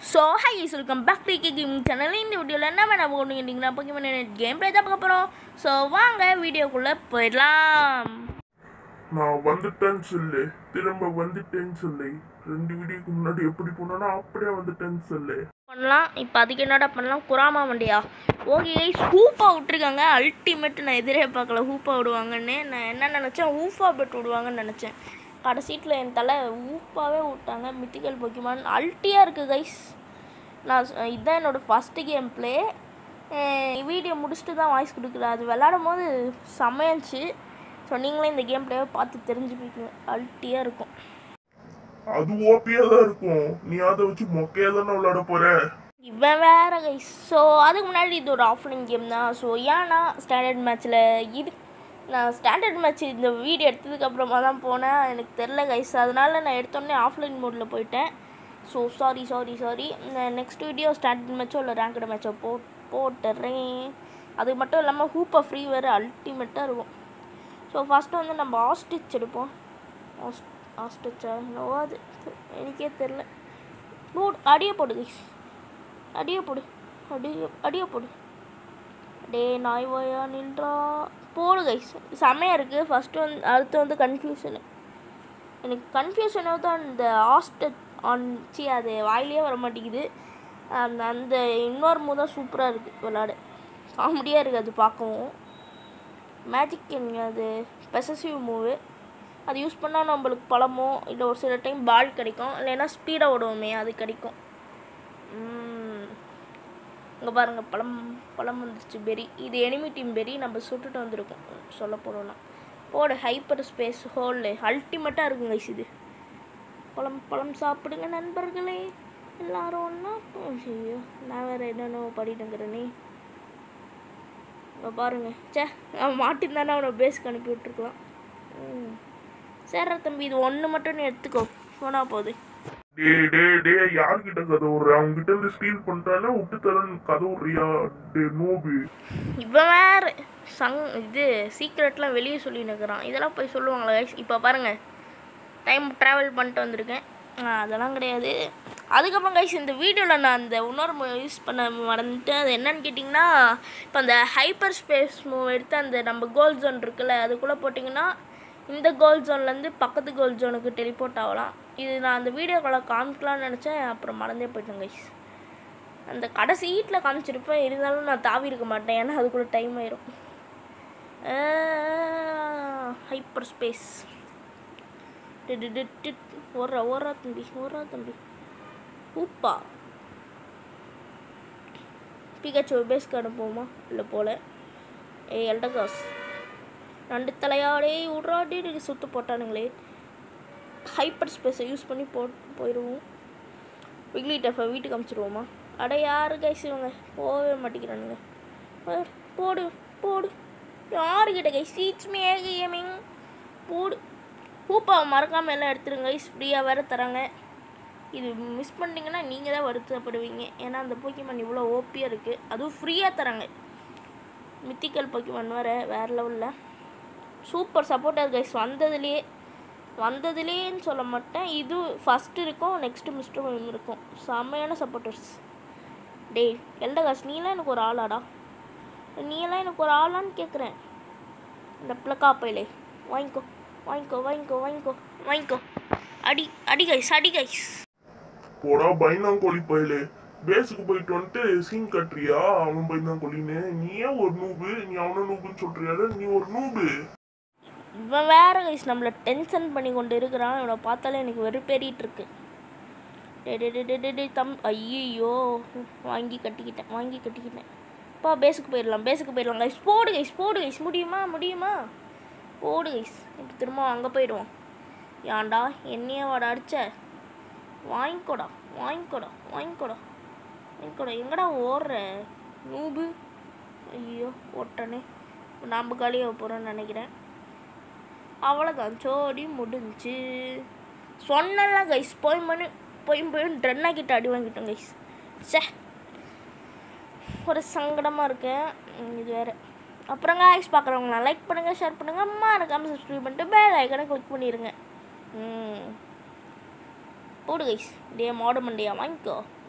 So hi welcome back to gaming channel இந்த வீடியோவில் என்ன பண்ண போகிறீங்கன்னா போக்கிமன் கேம் ப்ளே தான் பார்க்க போகிறோம் ஸோ வாங்க வீடியோக்குள்ளே போயிடலாம் நான் வந்துட்டேன்னு சொல்லு திரும்ப வந்துட்டேன்னு சொல்லு ரெண்டு வீடியோக்கு முன்னாடி எப்படி போனோன்னா அப்படியே வந்துட்டேன்னு சொல்லு பண்ணலாம் இப்போ அதுக்கு என்னடா பண்ணலாம் குராமா வண்டியா ஓகே ஹூப்பா விட்டுருக்காங்க அல்டிமேட் நான் எதிரே பார்க்கல ஹூப்பா விடுவாங்கன்னு நான் என்ன நினச்சேன் ஊஃபா பெட் விடுவாங்கன்னு நினச்சேன் கடைசீட்டில் என் தலை ஊப்பாவே விட்டாங்க மித்திக்கல் பொக்கிமான் அல்ட்டியாக இருக்குது கைஸ் நான் சொ- இதுதான் என்னோடய ஃபஸ்ட்டு கேம் ப்ளே வீடியோ முடிச்சுட்டு தான் வாய்ஸ் கொடுக்குறேன் அது விளாடும் போது செம்மையாச்சு ஸோ நீங்களே இந்த கேம் ப்ளேவை பார்த்து தெரிஞ்சுப்பீங்க அல்ட்டியாக இருக்கும் அது ஓபியா தான் இருக்கும் நீ அதை வச்சு மொக்கையா தானே விளையாட போற இவன் வேற கைஸ் ஸோ அதுக்கு முன்னாடி இது ஒரு ஆஃப்லைன் கேம் தான் ஸோ ஏன்னா ஸ்டாண்டர்ட் மேட்ச்சில் இது நான் ஸ்டாண்டர்ட் மேட்ச் இந்த வீடியோ எடுத்ததுக்கு அப்புறமா தான் போனேன் எனக்கு தெரில கைஸ் அதனால நான் எடுத்தோடனே ஆஃப்லைன் மோடில் போயிட்டேன் so sorry sorry sorry next video standard மேட்சோ இல்லை ரேங்கடு மேட்சோ போ போட்டுறேன் அது மட்டும் இல்லாமல் ஹூப்பை ஃப்ரீ வேறு அல்டிமேட்டாக இருக்கும் ஸோ ஃபஸ்ட்டு வந்து நம்ம ஆஸ்டிச் எடுப்போம் ஆஸ் ஆஸ்டிச்சா என்னவோ அது எனக்கே தெரில போடு அடியே போடு கைஸ் அடியே போடு அடிய அடியே போடு டே நாய் வாயா நின்றா போடு கைஸ் செம்மையாக இருக்குது ஃபஸ்ட்டு வந்து அடுத்து வந்து கன்ஃபியூஷனு எனக்கு கன்ஃபியூஷனோ தான் இந்த ஹாஸ்ட ஆன் சி அது வாயிலே வர மாட்டேங்குது அந்த அந்த இன்னொரு மூ தான் சூப்பராக இருக்குது விளாட காமெடியாக இருக்குது அது பார்க்கவும் மேஜிக் என்ன அது பெசசிவ் மூவு அது யூஸ் பண்ணால் நம்மளுக்கு பழமோ இல்லை ஒரு சில டைம் பால் கிடைக்கும் இல்லைன்னா ஸ்பீடாக ஓடுவோமே அது கிடைக்கும் இங்கே பாருங்கள் பழம் பழம் வந்துருச்சு பெரி இது எனிமி டீம் பெரி நம்ம சுட்டுட்டு வந்திருக்கோம் சொல்ல போனோம்னா போடு ஹைப்பர் ஸ்பேஸ் ஹோல் அல்டிமேட்டாக இருக்குங்க guys இது பழம் பழம் சாப்பிடுங்க நண்பர்களே எல்லாரும் ஒன்றா ஐயோ நான் வேறு என்னென்ன படிட்டுங்கிறேனே இங்கே பாருங்க சே நான் மாட்டிருந்தானே அவனை பேஸ்க்கு அனுப்பி விட்ருக்கலாம் ம் சரிடா தம்பி இது ஒன்று மட்டும் நீ எடுத்துக்கோ போனா போகுது டே டே டே யார்கிட்ட கதை விடுற அவங்க கிட்ட இருந்து ஸ்டீல் பண்ணிட்டானே விட்டு தரேன் கதை விடுறியா டே நோபு இவன் வேறு சங் இது சீக்ரெட்லாம் வெளியே சொல்லி நிற்கிறான் இதெல்லாம் போய் சொல்லுவாங்களா guys இப்போ பாருங்கள் டைம் ட்ராவல் பண்ணிட்டு வந்திருக்கேன் ஆ, அதெல்லாம் கிடையாது அதுக்கப்புறம் கைஸ் இந்த வீடியோவில் நான் அந்த இன்னொரு யூஸ் பண்ண மறந்துட்டேன் அது என்னன்னு கேட்டிங்கன்னா இப்போ அந்த ஹைப்பர் ஸ்பேஸ் மூவ் எடுத்து அந்த நம்ம கோல் ஜோன் இருக்குல்ல அதுக்குள்ளே போட்டிங்கன்னா இந்த கோல் ஜோன்லேருந்து பக்கத்து கோல் ஜோனுக்கு டெலிபோர்ட் ஆகலாம் இது நான் அந்த வீடியோக்குள்ளே காமிக்கலாம்னு நினச்சேன் அப்புறம் மறந்தே போயிட்டேன் கைஸ் அந்த கடைசி ஹீட்டில் காமிச்சிருப்பேன் இருந்தாலும் நான் தாவி இருக்க மாட்டேன் ஏன்னா அதுக்குள்ளே டைம் ஆயிரும் ஹைப்பர் ஸ்பேஸ் ஓடுறா ஓடுறா தம்பி ஓடுறா தம்பி ஊப்பா பிகாச்சோ பேஸ்க்கு அனுப்புவோமா இல்லை போல ஏ எல்டகாஸ் ரெண்டு தலையாடே விட்றாடே சுத்து போட்டானுங்களே ஹைப்பர் ஸ்பேஸை யூஸ் பண்ணி போ போயிடுவோம் விக்லி டஃபை வீட்டுக்கு அமுச்சிடுவோமா அட யாரு கைஸ் இவங்க போகவே மாட்டேங்கிறானுங்க பார், போடு போடு யாருக்கிட்ட கைஸ் சீட்ஸ் மே கேமிங் போடு பூப்பா மறக்காமல் எல்லாம் எடுத்துருங்க கைஸ் ஃப்ரீயாக வேறு தராங்க இது மிஸ் பண்ணிட்டீங்கன்னா நீங்கள் தான் வருத்தப்படுவீங்க ஏன்னா அந்த போக்கிமான் இவ்வளோ ஓப்பியாக இருக்குது அதுவும் ஃப்ரீயாக தராங்க மித்திக்கல் போக்கிமான் வேறு வேறு லெவலில் சூப்பர் சப்போர்ட்டர் கைஸ் வந்ததுலேயே வந்ததுலேன்னு சொல்ல மாட்டேன் இது ஃபஸ்ட்டு இருக்கும் நெக்ஸ்ட்டு மிஸ்டர் ஒன் இருக்கும் செம்மையான சப்போர்ட்டர்ஸ் டேய் எல்டகாஸ் நீலாம் எனக்கு ஒரு ஆளாடா நீலாம் எனக்கு ஒரு ஆளான்னு கேட்குறேன் இந்த பிளக்காப்பையிலே வாங்கிக்கோ வாங்கிக்கோ வாங்கிக்கோ வாங்கிக்கோ வாங்கிக்கோ அடி அடி கைஸ் அடி கைஸ் போடா பயந்தாங்கோழி பயலே பேஸுக்கு போயிட்டு வந்துட்டு சீன் கட்டுறியா அவன் பயந்தாங்கோழின்னு நீ ஏன் ஒரு நூபு நீ அவனை நூபுன்னு சொல்றியால நீ ஒரு நூபு இவன் வேற கைஸ் நம்மளை டென்ஷன் பண்ணி கொண்டு இருக்கிறான் இவனை பார்த்தாலே எனக்கு வெறுப்பேறிட்டு இருக்கு டே டே டே டே டே டே தம் ஐயோ வாங்கி கட்டிக்கிட்டேன் வாங்கி கட்டிக்கிட்டேன் பா பேஸுக்கு போயிடலாம் பேஸுக்கு போயிடலாம் கைஸ் போடு கைஸ் போடு கைஸ் முடியுமா முடியுமா போடு கைஸ் இப்போ திரும்ப அங்கே போயிடுவோம் ஏன்டா என்னையே வாடா அடிச்ச வாங்கிக்கோடா வாங்கிக்கோடா வாங்கிக்கோடா வாங்கிக்கோடா எங்கடா ஓடுற நூபு ஐயோ ஓட்டனே நாம் காலியாக போகிறோன்னு நினைக்கிறேன் அவ்வளோதான் சோடி முடிஞ்சு சொன்னலாம் கைஸ் போய் மணி போய் போய் ட்ரென்னா கிட்ட அடி வாங்கிட்டோம் கைஸ் சே ஒரு சங்கடமாக இருக்கேன் ம், இது வேறு அப்புறம் கைஸ் பார்க்குறவங்களா லைக் பண்ணுங்கள் ஷேர் பண்ணுங்கள் அம்மா இருக்காமல் சப்ஸ்கிரைப் பண்ணிட்டு பெல் ஐக்கனை கிளிக் பண்ணிடுங்க ம் போடு கைஸ் டே மாடு மண்டியா வாங்கிக்கோ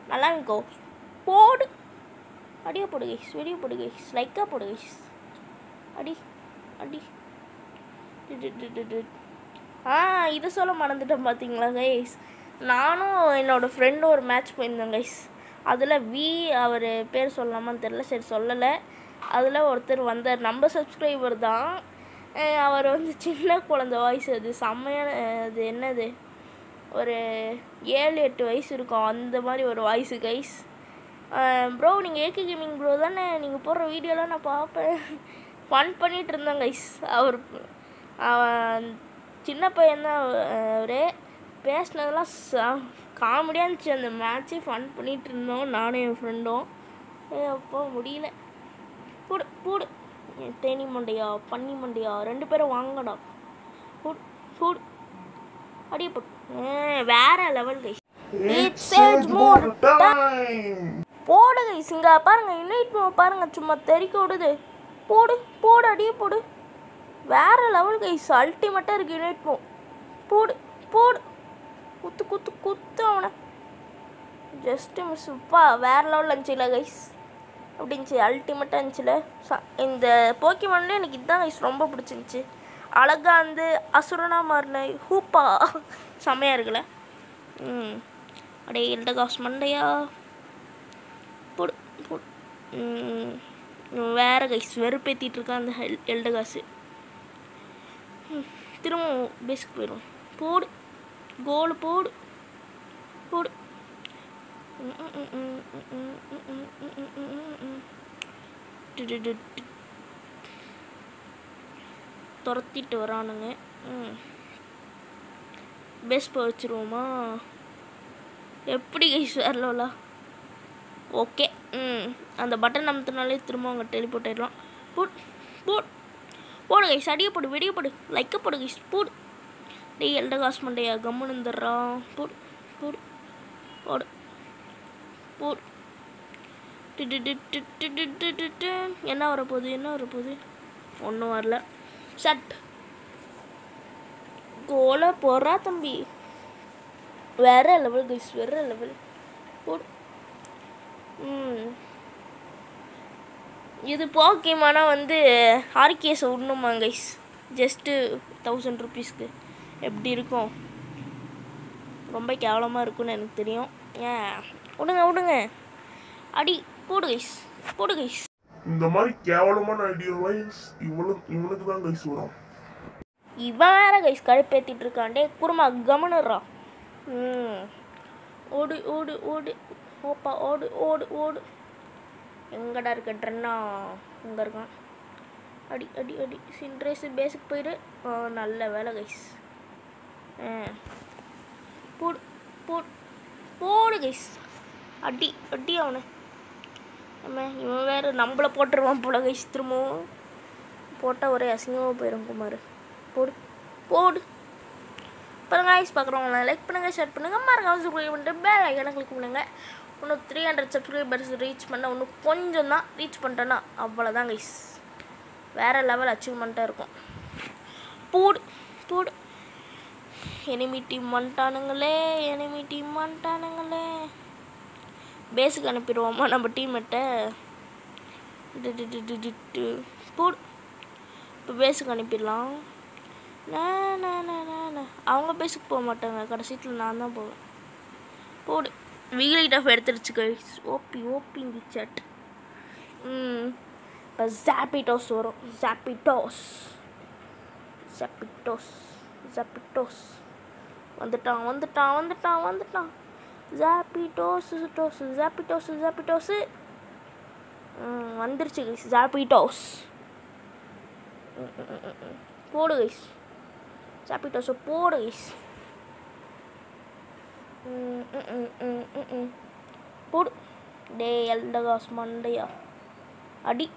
நல்லா இருக்கோ போடு அடியே போடு கைஸ் வெளியே போடு கைஸ் லைக்காக போடு கைஸ் அடி அடி டு, டு, டு, டு, டு. ஆ இது சொல்ல மறந்துட்டேன் பார்த்தீங்களா கைஸ் நானும் என்னோடய ஃப்ரெண்டும் ஒரு மேட்ச் போயிருந்தேன் கைஸ் அதில் வி அவர் பேர் சொல்லலாமான்னு தெரில சரி சொல்லலை அதில் ஒருத்தர் வந்தார் நம்ம சப்ஸ்கிரைபர் தான் அஹ் அவர் வந்து சின்ன குழந்த வாய்ஸ் அது செம்மையான அது என்னது ஒரு ஏழு எட்டு வயசு இருக்கும் அந்த மாதிரி ஒரு வாய்ஸு கைஸ் ப்ரோ நீங்கள் ஏகே கேமிங் ப்ரோ தானே நீங்கள் போடுற வீடியோலாம் நான் பார்ப்பேன் ஃபன் பண்ணிகிட்டு இருந்தேன் கைஸ் அவர் அவன் சின்ன பையன்தான் அவரு பேசினதெல்லாம் ச காமெடியாக இருந்துச்சு அந்த மேட்ச்சே ஃபன் பண்ணிகிட்டு இருந்தோம் நானும் என் ஃப்ரெண்டும் அப்போ முடியல போடு போடு என் தேனி மண்டையா பன்னி மண்டையா ரெண்டு பேரும் வாங்கடா போடு போடு அடியே போடு ஆ, வேற level guys It's Sage Mode time! போடு கைஸ் இங்கே பாருங்க இன்வைட் பாருங்க சும்மா தெறிக்க விடுது போடு போடு அடியே போடு வேற லெவல் கைஸ் அல்டிமேட்டாக இருக்கு இன்வைட் போ போடு போடு குத்து குத்து குத்து அவனை ஜஸ்ட் மிஸ் பா வேற லெவலில் இருந்துச்சுல கைஸ் அப்படின்ச்சு அல்டிமேட்டாக இருந்துச்சுல ச- இந்த போக்கிமான்ல எனக்கு இதுதான் கைஸ் ரொம்ப பிடிச்சிருந்துச்சு அழகா வந்து அசுரனா மாறின ஹூப்பா செம்மையாக இருக்குல்ல ம் அடே எல்ட காசு மண்டையா போடு போடு ம், வேற கைஸ் வெறுப்பேற்றிட்டு இருக்கான் அந்த எல் எல்ட காசு ம், திரும்ப பேஸ்க்கு போயிடும் போடு கோல் போடு போடு ம், ம், ம், ம், ம், ம், ம், ம், ம், ம், ம், ம். டு, டு, டு, டு. துரத்திட்டு வரானுங்க ம் பெஸ்ட் போய் வச்சுருவோமா எப்படி கைஸ் வரலா ஓகே ம் அந்த பட்டன் அமுத்தினாலே திரும்ப அவங்க டெலிபோர்ட் ஆயிடலாம் போட் போட் போடு கைஸ் அடியே போடு வெடிய போடு லைக்க போடு கைஸ் போடு டேய் எல்ட காசு மண்டையா கம்முன்னு இருந்துடுறான் போடு போடு போடு போடு டு, டு, டு, டு, டு, டு, டு, டு, டு. என்ன வரப்போகுது என்ன வரப்போகுது ஒன்றும் வரல சட் கோலை போடுறா தம்பி வேற லெவல் கைஸ் வேற லெவல் போடு ம் இது போக்கியமானா வந்து ஆர்கேஸ் விடணுமா கைஸ் ஜஸ்ட்டு தௌசண்ட் ருபீஸ்க்கு எப்படி இருக்கும் ரொம்ப கேவலமாக இருக்கும்னு எனக்கு தெரியும் ஏன் விடுங்க விடுங்க அடி போடு கைஸ் போடு கைஸ் இந்த மாதிரி கேவலமான ஐடியா வைஸ் இவனுக்கு இவனுக்கு தான் கைஸ் வரும் இவன் வேற கைஸ் கடுப்பேற்றிட்டு இருக்கான் டே குருமா கவனிடுறா ம் ஓடு ஓடு ஓடு ஓப்பா ஓடு ஓடு ஓடு எங்கடா இருக்க ட்ரென்னா இங்கே இருக்கான் அடி அடி அடி சின்ட்ரேஸு பேஸுக்கு போயிடு ஆ, நல்ல வேலை கைஸ் ஆ போடு போடு போடு கைஸ் அடி அடி அவனை நம்ம இவன் வேறு நம்மளை போட்டுருவான் போல கைஸ் திரும்பவும் போட்டால் ஒரே அசிங்கமாக போயிடும் குமார் போடு போடு அப்புறம் கைஸ் பார்க்குறவங்கள லைக் பண்ணுங்கள் ஷேர் பண்ணுங்கள் மறக்காம சப்ஸ்கிரைப் பண்ணிட்டு பேல் ஐக்கனை கிளிக் பண்ணுங்கள் இன்னும் த்ரீ ஹண்ட்ரட் சப்ஸ்கிரைபர்ஸ் ரீச் பண்ண இன்னும் கொஞ்சம் தான் ரீச் பண்ணிட்டேன்னா அவ்வளோதான் கைஸ் வேறு லெவல் அச்சீவ்மெண்ட்டாக இருக்கும் போடு போடு எனிமி டீம் வந்துட்டானுங்களே எனிமி டீம் வந்துட்டானுங்களே பேஸுக்கு அனுப்பிடுவோமா நம்ம டீம்மேட்டை போடு இப்போ பேஸுக்கு அனுப்பிடலாம் நா, நா, நா, நா, நா. அவங்க பேஸுக்கு போக மாட்டாங்க கடைசியில் நான் தான் போவேன் போடு வீலிட் ஆஃப் எடுத்துருச்சு கைஸ் ஓபி ஓபி இந்த சட் ம் இப்போ ஜாப்பிட்டோஸ் வரும் ஜாப்பிட்டோஸ் ஜாப்பிட்டோஸ் ஜாப்பிட்டோஸ் வந்துட்டான் வந்துட்டான் வந்துட்டான் வந்துட்டான் ஜாப்பிட்டோஸ் டோஸ் ஜாப்பிட்டோஸ் ஜாப்பிட்டோஸு ம் வந்துருச்சு கைஸ் ஜாப்பிட்டோஸ் ம், ம், ம், ம், ம். போடு கைஸ் ஜாப்பிட்டோஸை போடு கைஸ் ம், ம், ம், ம், ம், ம். போடு டே எல்டகாஸ் மண்டையா அடி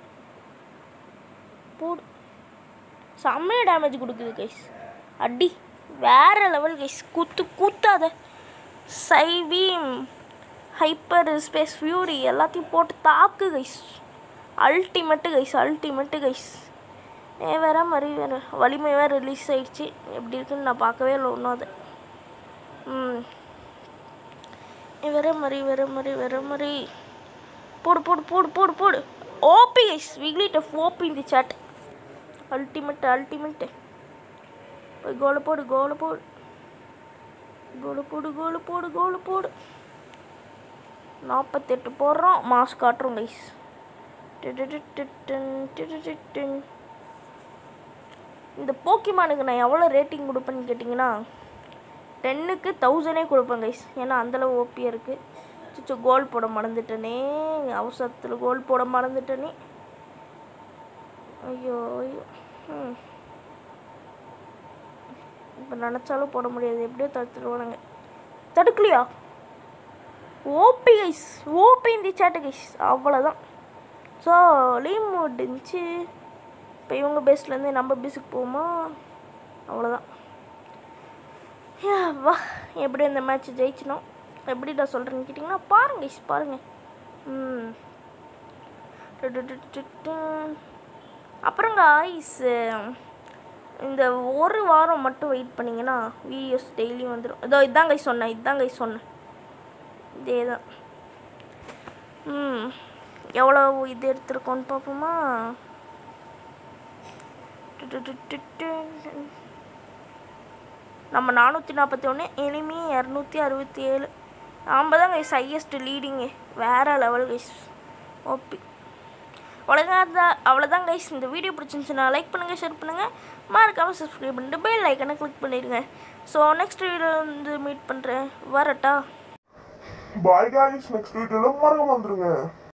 போடு செம்மையாக டேமேஜ் கொடுக்குது கைஸ் அடி வேற லெவல் கைஸ் குத்து குத்தாத சைபீம் ஹைப்பர் ஸ்பேஸ் ஃபியூரி எல்லாத்தையும் போட்டு தாக்கு guys ultimate guys ultimate guys ஏ வேற மாதிரி வேறு வலிமை வேறு ரிலீஸ் ஆயிடுச்சு எப்படி இருக்குன்னு நான் பார்க்கவே இல்லை ஒன்றும் அது ம் வேற மாதிரி வேற மாதிரி வேற மாதிரி போடு போடு போடு போடு போடு ஓபி கைஸ் விக்லி டஃப் ஓபி இந்த சாட் அல்டிமேட் அல்டிமேட் போய் கோல போடு கோல போடு கோல போடு கோல போடு கோல போடு நாற்பத்தெட்டு போடுறோம் மாஸ் காட்டுறோம் கைஸ் இந்த போக்கிமானுக்கு நான் எவ்வளோ ரேட்டிங் கொடுப்பேன்னு கேட்டிங்கன்னா டென்னுக்கு தௌசண்டே கொடுப்பேன் கைஸ் ஏன்னா அந்தளவு ஓப்பியாக இருக்குது சுச்சு கோல் போட மறந்துட்டேனே அவசரத்தில் கோல் போட மறந்துட்டேனே ஐயோ ஐயோ ம் இப்போ நினச்சாலும் போட முடியாது எப்படியோ தடுத்துடுவானுங்க தடுக்கலையா ஓபி கைஸ் ஓபி இந்த சேட்டு கைஸ் அவ்வளோதான் ஸோ லீவ் முடிஞ்சு இப்போ இவங்க பேஸ்லேருந்து நம்ம பேஸுக்கு போவோமா அவ்வளோதான் யா, வா எப்படி இந்த மேட்ச் ஜெயிச்சினோம் எப்படி நான் சொல்கிறேன்னு கேட்டிங்கன்னா பாருங்க கைஸ் பாருங்கள் ம் டு-டு-டு-டு-டு. அப்புறம் guys இந்த ஒரு வாரம் மட்டும் வெயிட் பண்ணிங்கன்னா வீடியோஸ் டெய்லியும் வந்துடும் இதோ இதான் கைஸ் சொன்னேன் இதான் கைஸ் சொன்னேன் இதே தான் ம் எவ்வளோ இது எடுத்திருக்கோன்னு பார்ப்போமா டு-டு-டு-டு-டு. நம்ம நானூற்றி நாற்பத்தி ஒன்று எனிமி இரநூத்தி அறுபத்தி ஏழு நாம் தான் கைஸ் ஹையஸ்ட் லீடிங்கு வேறு லெவல் கைஸ் ஓபி அவ்வளோதான் அவ்வளோதான் கைஸ் இந்த வீடியோ பிடிச்சிருந்துச்சுன்னா லைக் பண்ணுங்கள் ஷேர் பண்ணுங்கள் மறக்காமல் சப்ஸ்கிரைப் பண்ணிட்டு பெல் ஐக்கனை கிளிக் பண்ணிடுங்க ஸோ நெக்ஸ்ட் வீடியோ வந்து மீட் பண்ணுறேன் வரட்டா பாய் காய்ஸ் நெக்ஸ்ட் வீடியோல மறக்காம வந்துருங்க